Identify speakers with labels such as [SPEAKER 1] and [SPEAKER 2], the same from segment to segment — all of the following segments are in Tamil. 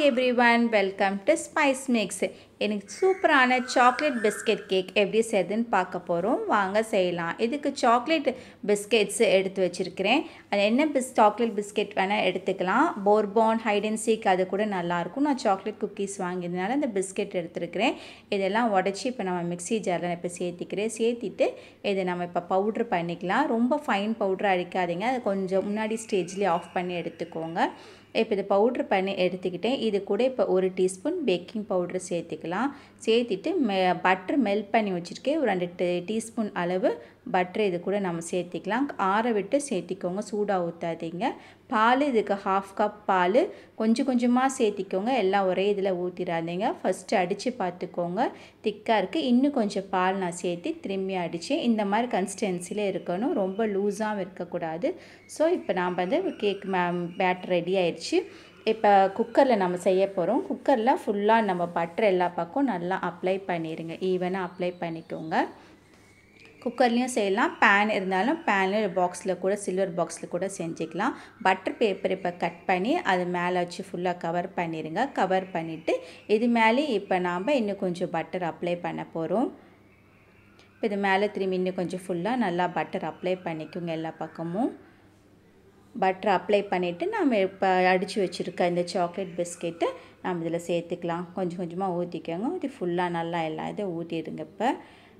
[SPEAKER 1] every everyone welcome to spice mix எனக்கு சூப்பரான சாக்லேட் பிஸ்கெட் கேக் எப்படி செய்யுதுன்னு பார்க்க போகிறோம் வாங்க செய்யலாம் இதுக்கு சாக்லேட் பிஸ்கெட்ஸ் எடுத்து வச்சுருக்கிறேன் அது என்ன பிஸ் சாக்லேட் பிஸ்கெட் வேணால் எடுத்துக்கலாம் போர்பான் ஹைட் அண்ட் சீக் அது கூட நல்லாயிருக்கும் நான் சாக்லேட் குக்கீஸ் வாங்கியதுனால இந்த பிஸ்கெட் எடுத்துருக்கிறேன் இதெல்லாம் உடச்சி இப்போ நம்ம மிக்ஸி ஜாரில் இப்போ சேர்த்திக்கிறேன் சேர்த்திட்டு இதை நம்ம இப்போ பவுட்ரு பண்ணிக்கலாம் ரொம்ப ஃபைன் பவுட்ரு அடிக்காதீங்க அது கொஞ்சம் முன்னாடி ஸ்டேஜ்லேயே ஆஃப் பண்ணி எடுத்துக்கோங்க இப்போ இது பவுட்ரு பண்ணி எடுத்துக்கிட்டேன் இது கூட இப்போ ஒரு டீஸ்பூன் பேக்கிங் பவுட்ரு சேர்த்துக்கலாம் சேர்த்துட்டு மெ பட்ரு மெல்ட் பண்ணி வச்சுருக்கேன் ஒரு ரெண்டு டீ டீஸ்பூன் அளவு பட்ரு இது கூட நம்ம சேர்த்திக்கலாம் ஆற விட்டு சேர்த்திக்கோங்க சூடாக ஊற்றாதீங்க பால் இதுக்கு ஹாஃப் கப் பால் கொஞ்சம் கொஞ்சமாக சேர்த்திக்கோங்க எல்லாம் ஒரே இதில் ஊற்றிடாதீங்க ஃபஸ்ட்டு அடித்து பார்த்துக்கோங்க திக்காக இருக்குது இன்னும் கொஞ்சம் பால் நான் சேர்த்து திரும்பி அடித்து இந்த மாதிரி கன்சிஸ்டன்சியில் இருக்கணும் ரொம்ப லூஸாகவும் இருக்கக்கூடாது ஸோ இப்போ நாம் வந்து கேக் பேட்டர் ரெடி ஆயிடுச்சு இப்போ குக்கரில் நம்ம செய்ய போகிறோம் குக்கரில் ஃபுல்லாக நம்ம பட்டர் எல்லா பக்கம் நல்லா அப்ளை பண்ணிடுங்க ஈவனாக அப்ளை பண்ணிக்கோங்க குக்கர்லேயும் செய்யலாம் பேன் இருந்தாலும் பேனில் பாக்ஸில் கூட சில்வர் பாக்ஸில் கூட செஞ்சுக்கலாம் பட்டர் பேப்பர் இப்போ கட் பண்ணி அது மேலே வச்சு ஃபுல்லாக கவர் பண்ணிடுங்க கவர் பண்ணிவிட்டு இது மேலே இப்போ நாம் இன்னும் கொஞ்சம் பட்டர் அப்ளை பண்ண போகிறோம் இப்போ இது மேலே திரும்பி இன்னும் கொஞ்சம் ஃபுல்லாக நல்லா பட்டர் அப்ளை பண்ணிக்கோங்க எல்லா பக்கமும் பட்டர் அப்ளை பண்ணிவிட்டு நம்ம இப்போ அடித்து வச்சுருக்க இந்த சாக்லேட் பிஸ்கெட்டு நம்ம இதில் சேர்த்துக்கலாம் கொஞ்சம் கொஞ்சமாக ஊற்றிக்கோங்க ஊற்றி ஃபுல்லாக நல்லா எல்லாம் இதை ஊற்றிடுங்க இப்போ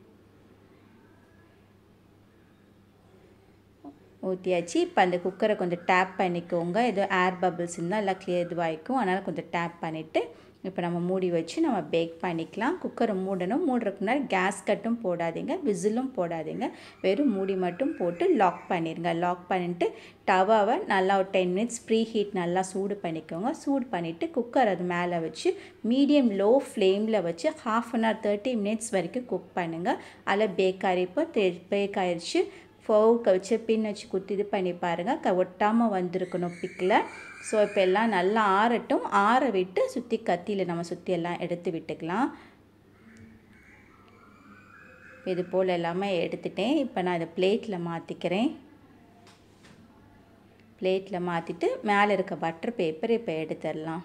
[SPEAKER 1] ஊற்றியாச்சு இப்போ அந்த குக்கரை கொஞ்சம் டேப் பண்ணிக்கோங்க ஏதோ ஏர் பபிள்ஸ் இருந்தால் எல்லாம் கிளியர் இதுவாகிக்கும் அதனால் கொஞ்சம் டேப் பண்ணிவிட்டு இப்போ நம்ம மூடி வச்சு நம்ம பேக் பண்ணிக்கலாம் குக்கரை மூடணும் மூடுறதுக்கு முன்னாடி கேஸ் கட்டும் போடாதீங்க விசிலும் போடாதீங்க வெறும் மூடி மட்டும் போட்டு லாக் பண்ணிடுங்க லாக் பண்ணிட்டு டவாவை நல்லா ஒரு டென் மினிட்ஸ் ப்ரீ ஹீட் நல்லா சூடு பண்ணிக்கோங்க சூடு பண்ணிவிட்டு குக்கர் அது மேலே வச்சு மீடியம் லோ ஃப்ளேமில் வச்சு half an hour thirty minutes வரைக்கும் குக் பண்ணுங்கள் அதில் பேக் ஆகிப்போ பேக் ஆயிடுச்சு ஃபோர்க்கை வச்சு பின் வச்சு குத்தி இது பண்ணி பாருங்கள் க ஒட்டாமல் வந்திருக்கணும் பிக்கில் ஸோ இப்போ எல்லாம் நல்லா ஆறட்டும் ஆற விட்டு சுற்றி கத்தியில் நம்ம சுற்றி எல்லாம் எடுத்து விட்டுக்கலாம் இது போல் எல்லாமே எடுத்துட்டேன் இப்போ நான் இதை பிளேட்டில் மாற்றிக்கிறேன் பிளேட்டில் மாற்றிட்டு மேலே இருக்க பட்டர் பேப்பர் இப்போ எடுத்துடலாம்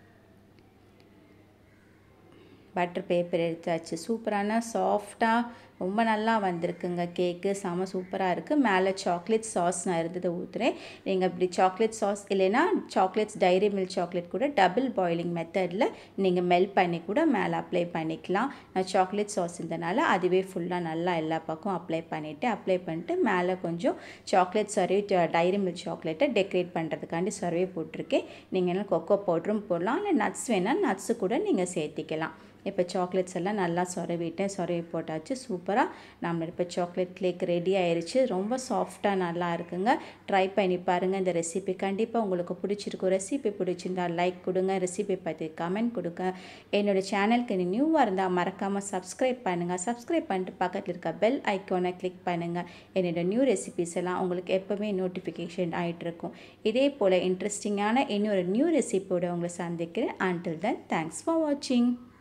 [SPEAKER 1] பட்டர் பேப்பர் எடுத்தாச்சு சூப்பரான சாஃப்டாக ரொம்ப நல்லா வந்திருக்குங்க கேக்கு செம சூப்பராக இருக்குது மேலே சாக்லேட் சாஸ் நான் இருந்ததை ஊற்றுறேன் நீங்கள் இப்படி சாக்லேட் சாஸ் இல்லைன்னா சாக்லேட்ஸ் டைரி மில்க் சாக்லேட் கூட டபுள் பாயிலிங் மெத்தடில் நீங்கள் மெல்ட் பண்ணி கூட மேலே அப்ளை பண்ணிக்கலாம் நான் சாக்லேட் சாஸ் இருந்தனால அதுவே ஃபுல்லாக நல்லா எல்லா பக்கம் அப்ளை பண்ணிவிட்டு அப்ளை பண்ணிட்டு மேலே கொஞ்சம் சாக்லேட் சர்வே டைரி மில்க் சாக்லேட்டை டெக்கரேட் பண்ணுறதுக்காண்டி சர்வே போட்டிருக்கேன் நீங்கள் என்ன கொக்கோ பவுட்ரும் போடலாம் இல்லை நட்ஸ் வேணால் நட்ஸு கூட நீங்கள் சேர்த்திக்கலாம் இப்போ சாக்லேட்ஸ் எல்லாம் நல்லா சொரவிட்டேன் சொரவி போட்டாச்சு சூப்பராக நம்ம இப்போ சாக்லேட் கேக் ரெடி ஆயிடுச்சு ரொம்ப சாஃப்டாக நல்லா இருக்குங்க ட்ரை பண்ணி பாருங்கள் இந்த ரெசிபி கண்டிப்பாக உங்களுக்கு பிடிச்சிருக்கும் ரெசிபி பிடிச்சிருந்தா லைக் கொடுங்க ரெசிபி பற்றி கமெண்ட் கொடுங்க என்னோடய சேனலுக்கு நீ நியூவாக இருந்தால் மறக்காமல் சப்ஸ்கிரைப் பண்ணுங்கள் சப்ஸ்கிரைப் பண்ணிட்டு பக்கத்தில் இருக்க பெல் ஐக்கானை கிளிக் பண்ணுங்கள் என்னோடய நியூ ரெசிபிஸ் எல்லாம் உங்களுக்கு எப்போவுமே நோட்டிஃபிகேஷன் ஆகிட்டுருக்கும் இதே போல் இன்ட்ரெஸ்டிங்கான இன்னொரு நியூ ரெசிபியோட உங்களை சந்திக்கிறேன் அன்டில் தென் தேங்க்ஸ் ஃபார் வாட்சிங்